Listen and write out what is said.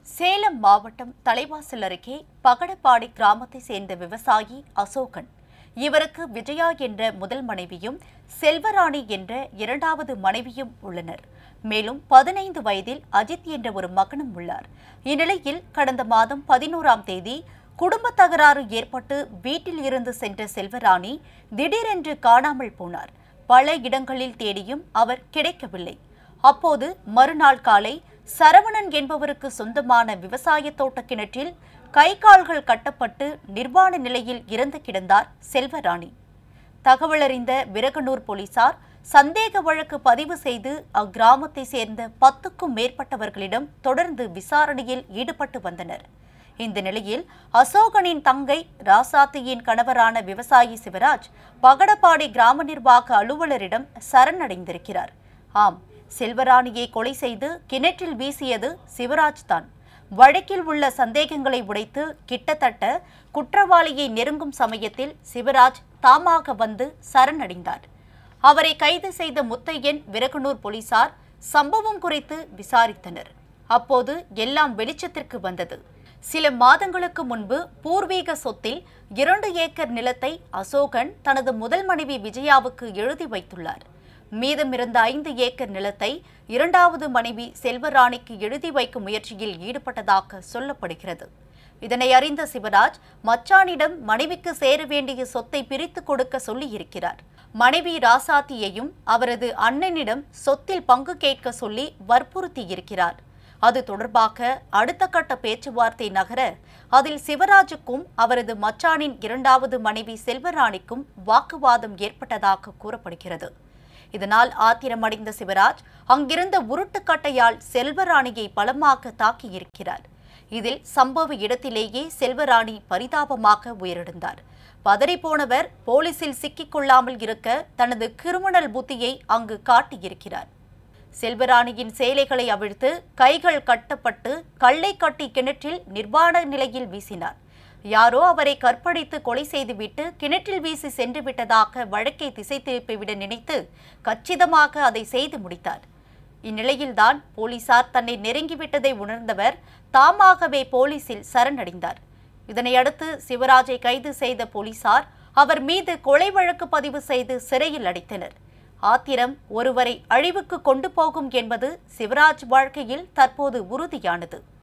சேலம் மாவட்டம் தலைவாசல் அருகே பகடப்பாடி கிராமத்தை சேர்ந்த விவசாயி அசோகன் இவருக்கு விஜயா என்ற முதல் மனைவியும் செல்வராணி என்ற இரண்டாவது மனைவியும் உள்ளனர் மேலும் பதினைந்து வயதில் அஜித் என்ற ஒரு மகனும் உள்ளார் இந்நிலையில் கடந்த மாதம் பதினோராம் தேதி குடும்ப தகராறு ஏற்பட்டு வீட்டில் இருந்து சென்ற செல்வராணி திடீரென்று காணாமல் போனார் பல இடங்களில் தேடியும் அவர் கிடைக்கவில்லை அப்போது மறுநாள் காலை சரவணன் என்பவருக்கு சொந்தமான விவசாய தோட்ட கிணற்றில் கை கால்கள் கட்டப்பட்டு நிர்வாண நிலையில் இறந்து கிடந்தார் செல்வராணி தகவலறிந்த விரகனூர் போலீசார் சந்தேக வழக்கு பதிவு செய்து அக்கிராமத்தை சேர்ந்த பத்துக்கும் மேற்பட்டவர்களிடம் தொடர்ந்து விசாரணையில் ஈடுபட்டு வந்தனர் இந்த நிலையில் அசோகனின் தங்கை ராசாத்தியின் கணவரான விவசாயி சிவராஜ் பகடப்பாடி கிராம நிர்வாக அலுவலரிடம் சரணடைந்திருக்கிறார் ஆம் செல்வராணியை கொலை செய்து கிணற்றில் வீசியது சிவராஜ் தான் வழக்கில் உள்ள சந்தேகங்களை உடைத்து கிட்டத்தட்ட குற்றவாளியை நெருங்கும் சமயத்தில் சிவராஜ் தாமாக வந்து சரணடைந்தார் அவரை கைது செய்த முத்தையன் விரகனூர் போலீசார் சம்பவம் குறித்து விசாரித்தனர் அப்போது எல்லாம் வெளிச்சத்திற்கு வந்தது சில மாதங்களுக்கு முன்பு பூர்வீக சொத்தில் இரண்டு ஏக்கர் நிலத்தை அசோகன் தனது முதல் மனைவி விஜயாவுக்கு எழுதி வைத்துள்ளார் மீதமிருந்த ஐந்து ஏக்கர் நிலத்தை இரண்டாவது மனைவி செல்வராணிக்கு எழுதி வைக்கும் முயற்சியில் ஈடுபட்டதாக சொல்லப்படுகிறது இதனை அறிந்த சிவராஜ் மச்சானிடம் மனைவிக்கு சேர வேண்டிய சொத்தை பிரித்து கொடுக்க சொல்லியிருக்கிறார் மனைவி ராசாத்தியையும் அவரது அண்ணனிடம் சொத்தில் பங்கு கேட்க சொல்லி வற்புறுத்தியிருக்கிறார் அது தொடர்பாக அடுத்த கட்ட பேச்சுவார்த்தை நகர அதில் சிவராஜுக்கும் அவரது மச்சானின் இரண்டாவது மனைவி செல்வராணிக்கும் வாக்குவாதம் ஏற்பட்டதாக கூறப்படுகிறது இதனால் ஆத்திரமடைந்த சிவராஜ் அங்கிருந்த உருட்டுக்கட்டையால் செல்வராணியை பலமாக தாக்கியிருக்கிறார் இதில் சம்பவ இடத்திலேயே செல்வராணி பரிதாபமாக உயிரிழந்தார் பதறிப்போனவர் போலீசில் சிக்கிக் கொள்ளாமல் இருக்க தனது கிரிமினல் புத்தியை அங்கு காட்டியிருக்கிறார் செல்வராணியின் சேலைகளை அவிழ்த்து கைகள் கட்டப்பட்டு கல்லை கட்டி கிணற்றில் நிர்வாண நிலையில் வீசினார் யாரோ அவரை கற்பழித்து கொலை செய்துவிட்டு கிணற்றில் வீசி சென்று விட்டதாக வழக்கை திசை திருப்பிவிட நினைத்து கச்சிதமாக அதை செய்து முடித்தார் இந்நிலையில்தான் போலீசார் தன்னை நெருங்கிவிட்டதை உணர்ந்தவர் தாமாகவே போலீசில் சரணடைந்தார் இதனையடுத்து சிவராஜை கைது செய்த போலீசார் அவர் மீது கொலை வழக்கு பதிவு செய்து சிறையில் அடைத்தனர் ஆத்திரம் ஒருவரை அழிவுக்கு கொண்டு போகும் என்பது சிவராஜ் வாழ்க்கையில் தற்போது உறுதியானது